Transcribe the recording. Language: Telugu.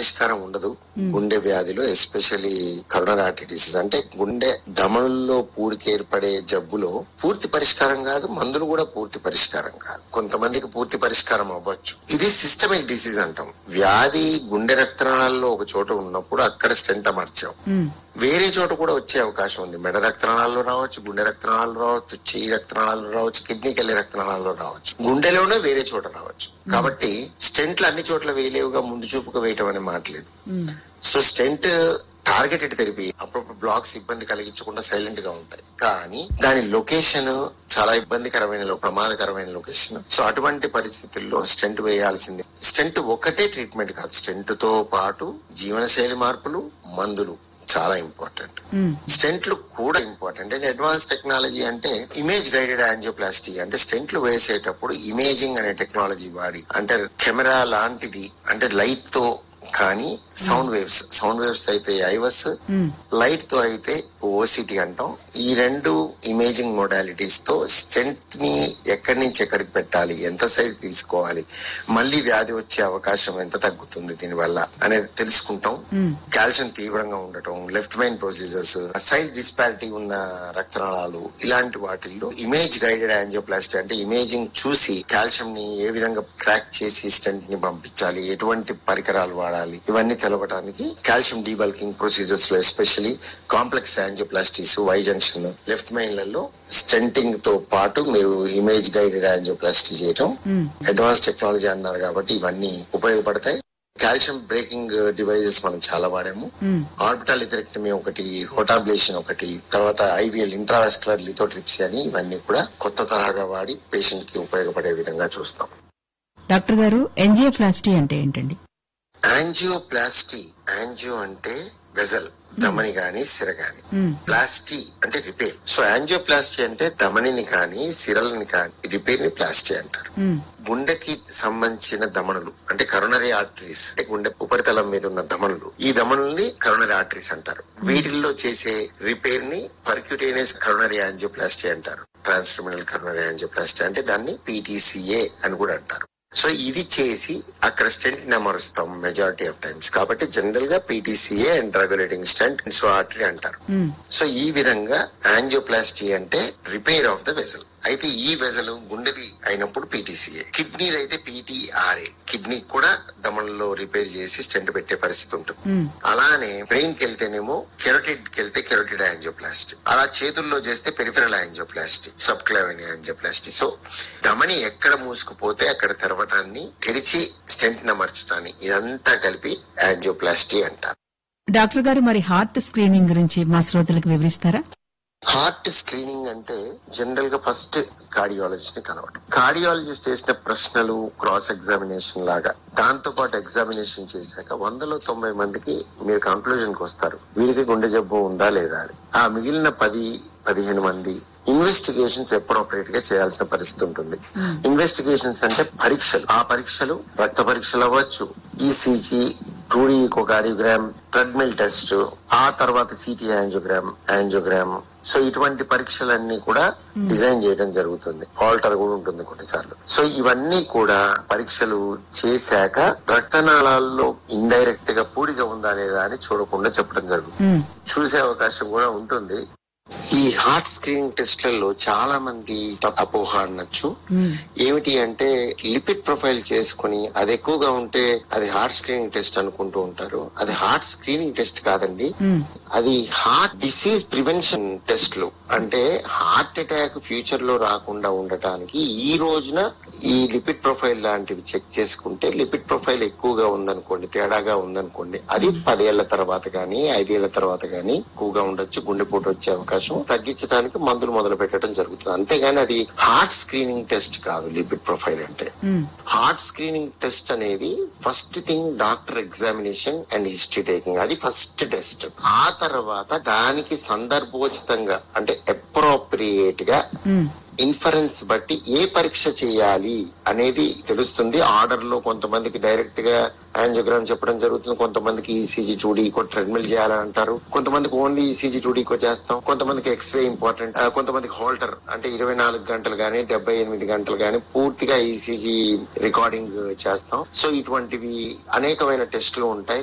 పరిష్కారం ఉండదు గుండె వ్యాధిలో ఎస్పెషల్లీ కరోనరీ ఆర్టరీ డిసీజ్ అంటే గుండె ధమనుల్లో పూడికి ఏర్పడే జబ్బులో పూర్తి పరిష్కారం కాదు మందులు కూడా పూర్తి పరిష్కారం కాదు కొంతమందికి పూర్తి పరిష్కారం అవ్వచ్చు ఇది సిస్టమిక్ డిసీజ్ అంటాం వ్యాధి గుండె రక్తనాళాల్లో ఒక చోట ఉన్నప్పుడు అక్కడ స్టెంట్ అమర్చాం ఉమ్, వేరే చోట కూడా వచ్చే అవకాశం ఉంది మెడ రక్తనాళాల్లో రావచ్చు గుండె రక్తనాళాల్లో రావచ్చు చెయ్యి రక్తనాళాల్లో రావచ్చు కిడ్నీకి వెళ్ళే రక్తనాళాల్లో రావచ్చు గుండెలోనే వేరే చోట రావచ్చు కాబట్టి స్టెంట్లు అన్ని చోట్ల వేయలేవుగా ముందు చూపుగా వేయటం అనే మాట లేదు um, so stent targeted therapy అప్పుడప్పుడు బ్లాక్స్ ఇబ్బంది కలిగించకుండా సైలెంట్ గా ఉంటాయి కానీ దాని లొకేషన్ చాలా ఇబ్బందికరమైన లో- ప్రమాదకరమైన లొకేషన్ సో అటువంటి పరిస్థితుల్లో స్టెంట్ వేయాల్సిందే స్టెంట్ ఒకటే ట్రీట్మెంట్ కాదు స్టెంట్ తో పాటు జీవనశైలి మార్పులు మందులు చాలా ఇంపార్టెంట్ ఉమ్, స్టెంట్లు కూడా ఇంపార్టెంట్ అంటే అడ్వాన్స్ టెక్నాలజీ అంటే ఇమేజ్ గైడెడ్ యాంజియోప్లాస్టీ అంటే స్టెంట్లు వేసేటప్పుడు ఇమేజింగ్ అనే టెక్నాలజీ వాడి అంటే కెమెరా లాంటిది అంటే లైట్ తో కానీ సౌండ్ వేవ్స్ సౌండ్ వేవ్స్ అయితే ఐవస్ ఉమ్, లైట్ తో అయితే ఓసిటీ అంటాం ఈ రెండు ఇమేజింగ్ మోడాలిటీస్ తో స్టెంట్ ని ఎక్కడి నుంచి ఎక్కడికి పెట్టాలి ఎంత సైజ్ తీసుకోవాలి మళ్ళీ వ్యాధి వచ్చే అవకాశం ఎంత తగ్గుతుంది దీనివల్ల అనేది తెలుసుకుంటాం ఉమ్, కాల్షియం తీవ్రంగా ఉండటం left main procedures size disparity ఉన్న రక్తనాళాలు ఇలాంటి వాటిల్లో ఇమేజ్ గైడెడ్ యాంజియోప్లాస్టీ అంటే ఇమేజింగ్ చూసి కాల్షియం ని ఏ విధంగా క్రాక్ చేసి స్టెంట్ ని పంపించాలి ఎటువంటి పరికరాలు వాడాలి ఇవన్నీ తెలపడానికి కాల్షియం డీబల్కింగ్ ప్రొసీజర్స్ లో especially complex angioplasties Y junction left మైన్లలో స్టెంటింగ్ తో పాటు మీరు ఇమేజ్ గైడెడ్ యాంజియోప్లాస్టీ చేయటం ఉమ్, అడ్వాన్స్ టెక్నాలజీ అన్నారు కాబట్టి ఇవన్నీ ఉపయోగపడతాయి కాల్షియం బ్రేకింగ్ డివైజెస్ మనం చాలా వాడాము ఉమ్, ఆర్బిటల్ ఇథరెక్టమీ ఒకటి హోటాబ్లేషన్ ఒకటి తర్వాత ఐవీఎల్ ఇంట్రావాస్కులర్ లిథోట్రిప్సీ అని ఇవన్నీ కూడా కొత్త తరహాగా వాడి పేషెంట్ కి ఉపయోగపడే విధంగా చూస్తాం డాక్టర్ గారు ఎంజియోప్లాస్టీ అంటే ఏంటండి యాంజియోప్లాస్టీ యాంజియో అంటే వెజల్ ధమని గాని సిర గాని ఉమ్, ప్లాస్టీ అంటే రిపేర్ సో యాంజియోప్లాస్టీ అంటే ధమనిని కానీ సిరలని కానీ రిపేర్ ని ప్లాస్టీ అంటారు ఉమ్, గుండెకి సంబంధించిన దమనులు అంటే కరోనరీ ఆర్టరీస్ అంటే గుండె ఉపరితలం మీద ఉన్న దమనులు ఈ దమనుల్ని కరోనరీ ఆర్టరీస్ అంటారు వీటిల్లో చేసే రిపేర్ ని పర్క్యూటేనియస్ కరోనరీ యాంజియోప్లాస్టీ అంటారు ట్రాన్స్టర్మినల్ కరోనరీ యాంజియోప్లాస్టీ అంటే దాన్ని పీటీసీఏ అని కూడా అంటారు సో ఇది చేసి అక్కడ స్టెంట్ ని అమరుస్తాం మెజారిటీ ఆఫ్ టైమ్స్ కాబట్టి జనరల్ గా PTCA and regulating stent so artery అంటారు ఉమ్, సో ఈ విధంగా యాంజియోప్లాస్టీ అంటే రిపేర్ ఆఫ్ ద వెజల్ అయితే ఈ వెజల్ గుండెది అయినప్పుడు పీటీసీఏ కిడ్నీ అయితే పీటీఆర్ఏ కిడ్నీ కూడా దమనంలో రిపేర్ చేసి స్టెంట్ పెట్టే పరిస్థితి ఉంటుంది ఉమ్, అలానే బ్రెయిన్ కి వెళ్తేనేమో కెరోటిడ్ కి వెళ్తే కెరోటిడ్ యాంజియోప్లాస్టీ అలా చేతుల్లో చేస్తే peripheral angioplasty subclavian angioplasty so ధమని ఎక్కడ మూసుకుపోతే అక్కడ తెరవటాన్ని తెరిచి స్టెంట్ నమర్చడాన్ని ఇదంతా కలిపి యాంజియోప్లాస్టీ అంటారు డాక్టర్ గారు మరి హార్ట్ స్క్రీనింగ్ గురించి మా శ్రోతలకు వివరిస్తారా హార్ట్ స్క్రీనింగ్ అంటే జనరల్ గా ఫస్ట్ కార్డియాలజిస్ట్ ని కలవడం కార్డియాలజిస్ట్ చేసిన ప్రశ్నలు క్రాస్ ఎగ్జామినేషన్ లాగా దాంతో పాటు ఎగ్జామినేషన్ చేశాక వందలో తొంభై మందికి మీరు కంక్లూజన్ కి వస్తారు వీరికి గుండె జబ్బు ఉందా లేదా అని ఆ మిగిలిన పది పదిహేను మంది ఇన్వెస్టిగేషన్స్ అప్రోప్రియేట్ గా చేయాల్సిన పరిస్థితి ఉంటుంది ఇన్వెస్టిగేషన్స్ అంటే పరీక్షలు ఆ పరీక్షలు రక్త పరీక్షలు అవ్వచ్చు ECG two D cardiogram treadmill test ఆ తర్వాత సిటీ యాంజియోగ్రామ్ యాంజియోగ్రామ్ సో ఇటువంటి పరీక్షలన్నీ కూడా డిజైన్ చేయడం జరుగుతుంది ఆల్టర్ కూడా ఉంటుంది కొన్నిసార్లు సో ఇవన్నీ కూడా పరీక్షలు చేశాక రక్తనాళాల్లో ఇండైరెక్ట్ గా పూడిక ఉందా లేదా అని చూడకుండా చెప్పడం జరుగుతుంది ఉమ్, చూసే అవకాశం కూడా ఉంటుంది ఈ హార్ట్ స్క్రీనింగ్ టెస్ట్లలో చాలా మంది తప్పు అపోహ అనొచ్చు ఉమ్, ఏమిటి అంటే లిపిడ్ ప్రొఫైల్ చేసుకుని అది ఎక్కువగా ఉంటే అది హార్ట్ స్క్రీనింగ్ టెస్ట్ అనుకుంటూ ఉంటారు అది హార్ట్ స్క్రీనింగ్ టెస్ట్ కాదండి ఉమ్, అది హార్ట్ డిసీజ్ ప్రివెన్షన్ టెస్ట్లు అంటే హార్ట్ అటాక్ ఫ్యూచర్ లో రాకుండా ఉండటానికి ఈ రోజున ఈ లిపిడ్ ప్రొఫైల్ లాంటివి చెక్ చేసుకుంటే లిపిడ్ ప్రొఫైల్ ఎక్కువగా ఉందనుకోండి తేడాగా ఉందనుకోండి అది పదేళ్ల తర్వాత గానీ ఐదేళ్ల తర్వాత గానీ ఎక్కువగా ఉండొచ్చు గుండెపోటు వచ్చే అవకాశం తగ్గించడానికి మందులు మొదలు పెట్టడం జరుగుతుంది అంతేగాని అది హార్ట్ స్క్రీనింగ్ టెస్ట్ కాదు లిపిడ్ ప్రొఫైల్ అంటే ఉమ్, హార్ట్ స్క్రీనింగ్ టెస్ట్ అనేది first thing doctor examination and history taking అది ఫస్ట్ టెస్ట్ ఆ తర్వాత దానికి సందర్భోచితంగా అంటే అప్రోప్రియేట్ గా ఉమ్, ఇన్ఫరెన్స్ బట్టి ఏ పరీక్ష చేయాలి అనేది తెలుస్తుంది ఆర్డర్ లో కొంతమందికి డైరెక్ట్ గా యాంజియోగ్రామ్ చెప్పడం జరుగుతుంది కొంతమందికి ఈసీజీ చూడీకో ట్రెడ్మిల్ చేయాలని అంటారు కొంతమందికి ఓన్లీ ఈసీజీ చూడీకో చేస్తాం కొంతమందికి ఎక్స్రే ఇంపార్టెంట్ ఆ, కొంతమందికి హోల్టర్ అంటే ఇరవై నాలుగు గంటలు గానీ డెబ్బై ఎనిమిది గంటలు గానీ పూర్తిగా ఈసీజీ రికార్డింగ్ చేస్తాం సో ఇటువంటివి అనేకమైన టెస్టులు ఉంటాయి